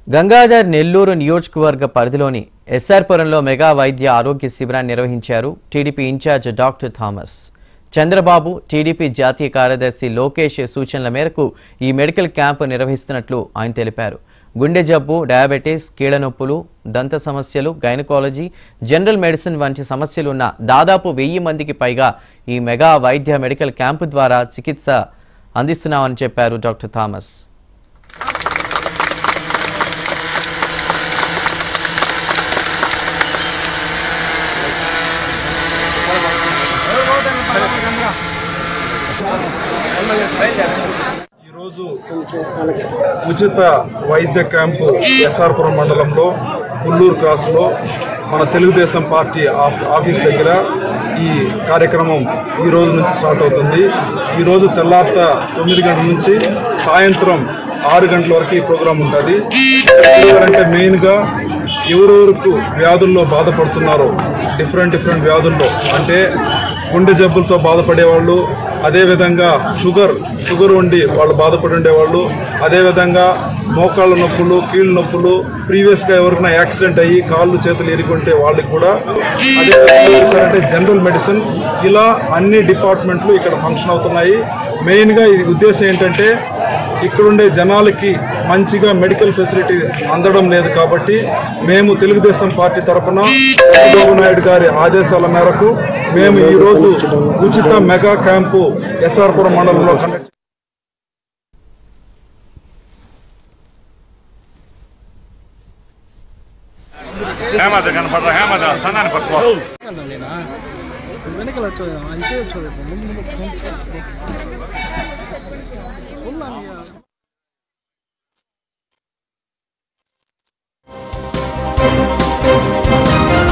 గంగాధర్ నెల్లూరు నియోజకవర్గ పరిధిలోని ఎస్ఆర్పురంలో మెగా వైద్య ఆరోగ్య శిబిరాన్ని నిర్వహించారు TDP in charge doctor Thomas Chandrababu TDP జాతీయ కార్యదర్శి లోకేష్ సూచనల మేరకు ఈ మెడికల్ క్యాంపు నిర్వహిస్తున్నట్లు ఆయన తెలిపారు గుండె జబ్బు డయాబెటీస్ కీళ్ల నొప్పులు దంత సమస్యలు గైనకాలజీ జనరల్ మెడిసిన్ వంటి సమస్యలు ఉన్న దాదాపు వెయ్యి మందికి పైగా ఈ మెగా వైద్య మెడికల్ క్యాంపు ద్వారా చికిత్స అందిస్తున్నామని చెప్పారు డాక్టర్ థామస్ ఈరోజు ఉచిత వైద్య క్యాంపు ఎస్ఆర్పురం మండలంలో పుల్లూరు క్రాస్లో మన తెలుగుదేశం పార్టీ ఆఫ్- ఆఫీస్ దగ్గర ఈ కార్యక్రమం ఈ రోజు నుంచి స్టార్ట్ అవుతుంది ఈరోజు తెల్లార్త తొమ్మిది గంటల నుంచి సాయంత్రం ఆరు గంటల వరకు ఈ ప్రోగ్రాం ఉంటుంది అంటే మెయిన్గా ఎవరెవరికి వ్యాధుల్లో బాధపడుతున్నారో డిఫరెంట్ డిఫరెంట్ వ్యాధుల్లో అంటే గుండె జబ్బులతో బాధపడేవాళ్ళు అదేవిధంగా షుగర్ షుగర్ ఉండి వాళ్ళు బాధపడి ఉండేవాళ్ళు అదేవిధంగా మోకాళ్ళ నొప్పులు కీళ్ళ నొప్పులు ప్రీవియస్గా ఎవరికైనా యాక్సిడెంట్ అయ్యి కాళ్ళు చేతులు ఇరుకుంటే వాళ్ళకి కూడా అదే అంటే జనరల్ మెడిసిన్ ఇలా అన్ని డిపార్ట్మెంట్లు ఇక్కడ ఫంక్షన్ అవుతున్నాయి మెయిన్గా ఇది ఉద్దేశం ఏంటంటే ఇక్కడుండే జనాలకి మంచిగా మెడికల్ ఫెసిలిటీ అందడం లేదు కాబట్టి మేము తెలుగుదేశం పార్టీ తరఫున చంద్రబాబు నాయుడు గారి ఆదేశాల మేరకు మేము ఈరోజు ఉచిత మెగా క్యాంపు ఎస్ఆర్పురం మండలంలో కండక్ట్ హేమత కనపడరా హేమత సన్నాన్ని పట్టుకో నేనా వెనకాల వచ్చేది అంతే వచ్చేది ముందు ముందు ఫోన్ ఫోన్